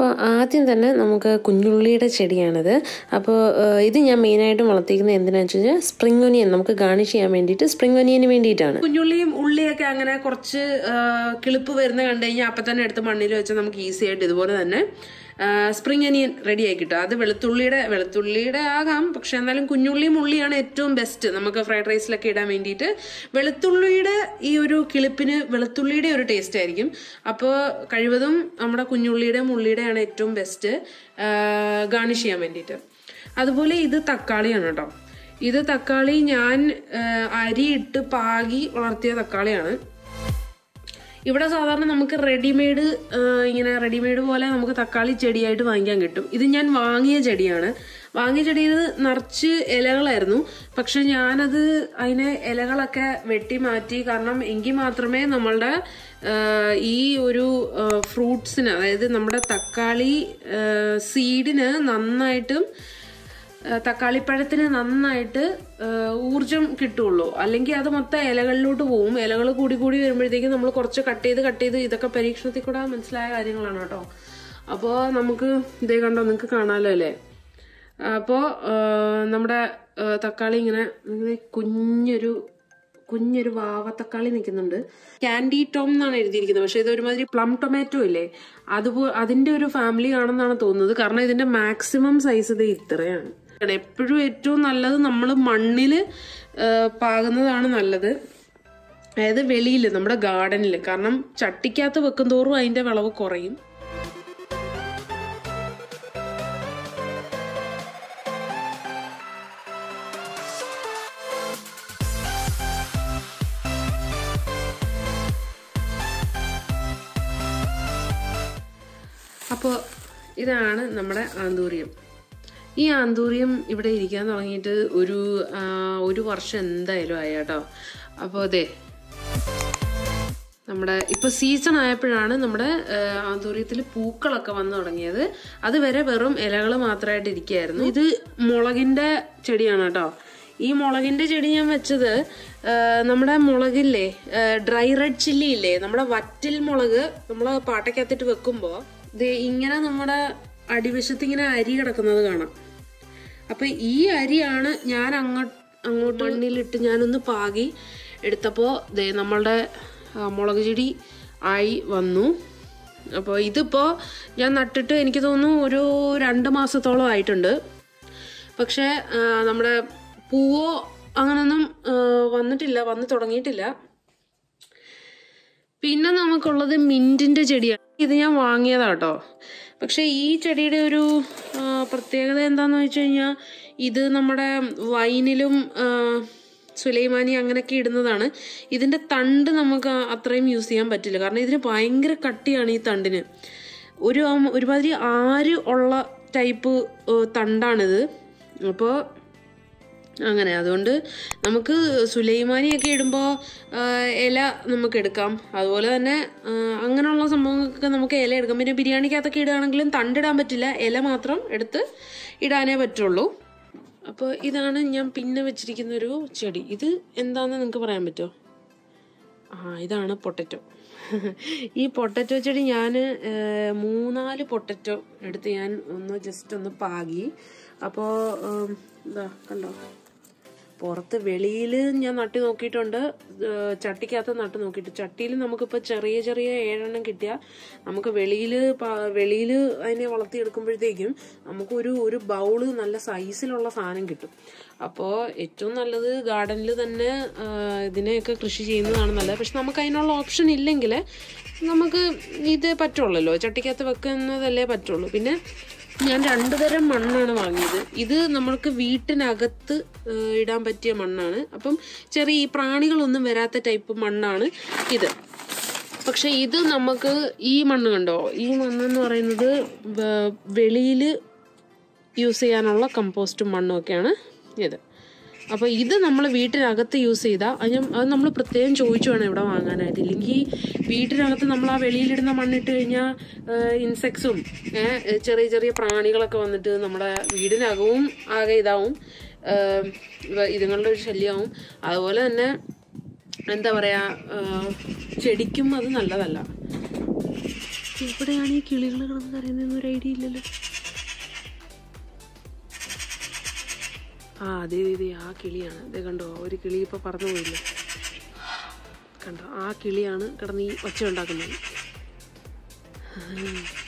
അപ്പോൾ ആദ്യം തന്നെ നമുക്ക് കുഞ്ഞുള്ളിയുടെ ചെടിയാണിത് അപ്പോൾ ഇത് ഞാൻ മെയിനായിട്ടും വളർത്തിക്കുന്നത് എന്തിനാണെന്ന് വെച്ച് കഴിഞ്ഞാൽ സ്പ്രിംഗ് ഒനിയൻ നമുക്ക് ഗാർണിഷ് ചെയ്യാൻ വേണ്ടിയിട്ട് സ്പ്രിംഗ് ഒനിയന് വേണ്ടിയിട്ടാണ് കുഞ്ഞുള്ളിയും ഉള്ളിയൊക്കെ അങ്ങനെ കുറച്ച് ആ, കിളിപ്പ് വരുന്ന കണ്ടു കഴിഞ്ഞാൽ അപ്പം തന്നെ എടുത്ത് മണ്ണിൽ വെച്ചാൽ നമുക്ക് ഈസി ആയിട്ട് ഇതുപോലെ തന്നെ സ്പ്രിംഗ് അനിയൻ റെഡി ആയി കിട്ടും അത് വെളുത്തുള്ളിയുടെ വെളുത്തുള്ളിയുടെ ആകാം പക്ഷെ എന്നാലും കുഞ്ഞുള്ളിയും ഉള്ളിയാണ് ഏറ്റവും ബെസ്റ്റ് നമുക്ക് ഫ്രൈഡ് റൈസിലൊക്കെ ഇടാൻ വേണ്ടിയിട്ട് വെളുത്തുള്ളിയുടെ ഈ ഒരു കിളിപ്പിന് വെളുത്തുള്ളിയുടെ ഒരു ടേസ്റ്റ് ആയിരിക്കും അപ്പോൾ കഴിവതും നമ്മുടെ കുഞ്ഞുള്ളിയുടെയും ഉള്ളിയുടെയാണ് ഏറ്റവും ബെസ്റ്റ് ഗാർണിഷ് ചെയ്യാൻ വേണ്ടിയിട്ട് അതുപോലെ ഇത് തക്കാളിയാണ് കേട്ടോ ഇത് തക്കാളി ഞാൻ ആ, അരിയിട്ട് പാകി വളർത്തിയ തക്കാളിയാണ് ഇവിടെ സാധാരണ നമുക്ക് റെഡിമെയ്ഡ് ഇങ്ങനെ റെഡിമെയ്ഡ് പോലെ നമുക്ക് തക്കാളി ചെടിയായിട്ട് വാങ്ങിക്കാൻ കിട്ടും ഇത് ഞാൻ വാങ്ങിയ ചെടിയാണ് വാങ്ങിയ ചെടി ഇത് നിറച്ച് ഇലകളായിരുന്നു പക്ഷെ ഞാനത് അതിനെ ഇലകളൊക്കെ വെട്ടി മാറ്റി കാരണം എങ്കിൽ മാത്രമേ നമ്മളുടെ ആ, ഈ ഒരു ഫ്രൂട്ട്സിന് അതായത് നമ്മുടെ തക്കാളി സീഡിന് നന്നായിട്ടും ആ, തക്കാളിപ്പഴത്തിന് നന്നായിട്ട് ആ, ഊർജം കിട്ടുള്ളൂ അല്ലെങ്കിൽ അത് മൊത്തം ഇലകളിലോട്ട് പോവും ഇലകൾ കൂടി കൂടി വരുമ്പോഴത്തേക്കും നമ്മൾ കുറച്ച് കട്ട് ചെയ്ത് കട്ട് ചെയ്ത് ഇതൊക്കെ പരീക്ഷണത്തിൽ കൂടെ മനസ്സിലായ കാര്യങ്ങളാണ് കേട്ടോ അപ്പോൾ നമുക്ക് ഇതേ കണ്ടോ നിങ്ങൾക്ക് കാണാമല്ലോ അല്ലേ അപ്പോൾ നമ്മുടെ ആ, തക്കാളി ഇങ്ങനെ ഇങ്ങനെ കുഞ്ഞൊരു കുഞ്ഞൊരു വാവ തക്കാളി നിൽക്കുന്നുണ്ട് കാൻഡി ടോം എന്നാണ് എഴുതിയിരിക്കുന്നത് പക്ഷെ ഇത് ഒരുമാതിരി പ്ലം ടൊമാറ്റോ ഇല്ലേ അതുപോ അതിന്റെ ഒരു ഫാമിലി ആണെന്നാണ് തോന്നുന്നത് കാരണം ഇതിന്റെ മാക്സിമം സൈസ് ഇത് ഇത്രയാണ് എപ്പോഴും ഏറ്റവും നല്ലത് നമ്മൾ മണ്ണിൽ പാകുന്നതാണ് നല്ലത് അതായത് വെളിയിൽ നമ്മുടെ ഗാർഡനിൽ കാരണം ചട്ടിക്കകത്ത് വെക്കും തോറും അതിന്റെ വിളവ് കുറയും അപ്പോൾ ഇതാണ് നമ്മുടെ ആന്തൂര്യം ഈ ആന്തൂര്യം ഇവിടെ ഇരിക്കാൻ തുടങ്ങിയിട്ട് ഒരു ആ, ഒരു വർഷം എന്തായാലും ആയി കേട്ടോ അപ്പോൾ അതെ നമ്മുടെ ഇപ്പൊ സീസൺ ആയപ്പോഴാണ് നമ്മുടെ ആന്തൂര്യത്തിൽ പൂക്കളൊക്കെ വന്നു തുടങ്ങിയത് അതുവരെ വെറും ഇലകൾ മാത്രമായിട്ട് ഇരിക്കുകയായിരുന്നു ഇത് മുളകിന്റെ ചെടിയാണ് കേട്ടോ ഈ മുളകിന്റെ ചെടി ഞാൻ വെച്ചത് ആ, നമ്മുടെ മുളകില്ലേ ഡ്രൈ റെഡ് ചില്ലി ഇല്ലേ നമ്മുടെ വറ്റൽ മുളക് നമ്മൾ പാട്ടയ്ക്കകത്തിട്ട് വെക്കുമ്പോൾ ഇത് ഇങ്ങനെ നമ്മുടെ അടിവശത്ത് ഇങ്ങനെ അരി കിടക്കുന്നത് കാണാം അപ്പൊ ഈ അരിയാണ് ഞാൻ അങ്ങോട്ട് അങ്ങോട്ട് മണ്ണിലിട്ട് ഞാനൊന്ന് പാകി എടുത്തപ്പോൾ ദേ നമ്മളുടെ ആ, മുളക് ചെടി ആയി വന്നു അപ്പോൾ ഇതിപ്പോൾ ഞാൻ നട്ടിട്ട് എനിക്ക് തോന്നുന്നു ഒരു രണ്ട് മാസത്തോളം ആയിട്ടുണ്ട് പക്ഷേ ആ, നമ്മുടെ പൂവോ അങ്ങനൊന്നും ആ, വന്നിട്ടില്ല വന്ന് തുടങ്ങിയിട്ടില്ല പിന്നെ നമുക്കുള്ളത് മിന്റിന്റെ ചെടിയാണ് ഇത് ഞാൻ വാങ്ങിയതാട്ടോ പക്ഷെ ഈ ചെടിയുടെ ഒരു ആ, പ്രത്യേകത എന്താന്ന് വെച്ച് കഴിഞ്ഞാൽ ഇത് നമ്മുടെ വൈനിലും ആ, സുലൈമാനി അങ്ങനെയൊക്കെ ഇടുന്നതാണ് ഇതിന്റെ തണ്ട് നമുക്ക് അത്രയും യൂസ് ചെയ്യാൻ പറ്റില്ല കാരണം ഇതിന് ഭയങ്കര കട്ടിയാണ് ഈ തണ്ടിന് ഒരു ആം- ഒരുമാതിരി ആര് ഉള്ള ടൈപ്പ് ഏ, തണ്ടാണിത് അപ്പോൾ അങ്ങനെ അതുകൊണ്ട് നമുക്ക് സുലൈമാനിയൊക്കെ ഇടുമ്പോൾ ഇല നമുക്ക് എടുക്കാം അതുപോലെ തന്നെ ആ, അങ്ങനെയുള്ള സംഭവങ്ങൾക്കൊക്കെ നമുക്ക് ഇല എടുക്കാം പിന്നെ ബിരിയാണിക്കകത്തൊക്കെ ഇടുകയാണെങ്കിലും തണ്ടിടാൻ പറ്റില്ല ഇല മാത്രം എടുത്ത് ഇടാനേ പറ്റുള്ളൂ അപ്പോൾ ഇതാണ് ഞാൻ പിന്നെ വെച്ചിരിക്കുന്ന ഒരു ചെടി ഇത് എന്താണെന്ന് നിങ്ങൾക്ക് പറയാൻ പറ്റുമോ ആ ഇതാണ് പൊട്ടറ്റോ ഈ പൊട്ടറ്റോ ചെടി ഞാൻ മൂന്നാല് പൊട്ടറ്റോ എടുത്ത് ഞാൻ ഒന്ന് ജസ്റ്റ് ഒന്ന് പാകി അപ്പോൾ എന്താ കണ്ടോ പുറത്ത് വെളിയിൽ ഞാൻ നട്ടി നോക്കിയിട്ടുണ്ട് ഏഹ് ചട്ടിക്കകത്ത് നട്ട് നോക്കിയിട്ട് ചട്ടിയിൽ നമുക്കിപ്പോൾ ചെറിയ ചെറിയ ഏഴെണ്ണം കിട്ടിയാൽ നമുക്ക് വെളിയിൽ വെളിയിൽ അതിനെ വളർത്തിയെടുക്കുമ്പോഴത്തേക്കും നമുക്കൊരു ഒരു ബൗള് നല്ല സൈസിലുള്ള സാധനം കിട്ടും അപ്പോൾ ഏറ്റവും നല്ലത് ഗാർഡനിൽ തന്നെ ഏഹ് ഇതിനെയൊക്കെ കൃഷി ചെയ്യുന്നതാണ് നല്ലത് പക്ഷെ നമുക്ക് അതിനുള്ള ഓപ്ഷൻ ഇല്ലെങ്കിൽ നമുക്ക് ഇത് പറ്റുള്ളല്ലോ ചട്ടിക്കകത്ത് വെക്കുന്നതല്ലേ പറ്റുള്ളൂ പിന്നെ ഞാൻ രണ്ടു തരം മണ്ണാണ് വാങ്ങിയത് ഇത് നമ്മൾക്ക് വീട്ടിനകത്ത് ആ, ഇടാൻ പറ്റിയ മണ്ണാണ് അപ്പം ചെറിയ ഈ പ്രാണികളൊന്നും വരാത്ത ടൈപ്പ് മണ്ണാണ് ഇത് പക്ഷെ ഇത് നമുക്ക് ഈ മണ്ണ് കണ്ടോ ഈ മണ്ണെന്ന് പറയുന്നത് വെളിയിൽ യൂസ് ചെയ്യാനുള്ള കമ്പോസ്റ്റും മണ്ണും ഒക്കെയാണ് ഇത് അപ്പോൾ ഇത് നമ്മൾ വീട്ടിനകത്ത് യൂസ് ചെയ്താൽ അത് ഞാൻ- അത് നമ്മൾ പ്രത്യേകം ചോദിച്ചു വേണം ഇവിടെ വാങ്ങാനായിട്ട് ഇല്ലെങ്കിൽ വീട്ടിനകത്ത് നമ്മൾ ആ വെളിയിലിടുന്ന മണ്ണിട്ട് കഴിഞ്ഞാൽ ഇൻസെക്ട്സും ചെറിയ ചെറിയ പ്രാണികളൊക്കെ വന്നിട്ട് നമ്മുടെ വീടിനകവും ആകെ ഇതാവും ഏഹ്, ഇവ- ഇതുങ്ങളുടെ ഒരു ശല്യമാവും അതുപോലെ തന്നെ എന്താ പറയുക ചെടിക്കും അത് നല്ലതല്ല എവിടെയാണ് ഈ കിളികൾ കിടന്ന് കരയുന്നതെന്ന് ഒരു ഐഡിയ ഇല്ലല്ലോ ആ അതെ അതെ ആ കിളിയാണ് അതെ കണ്ടോ ഒരു കിളി ഇപ്പോൾ പറന്നു പോയില്ലേ കണ്ടോ ആ കിളിയാണ് കിടന്ന് ഈ ഒച്ച ഉണ്ടാക്കുന്നത്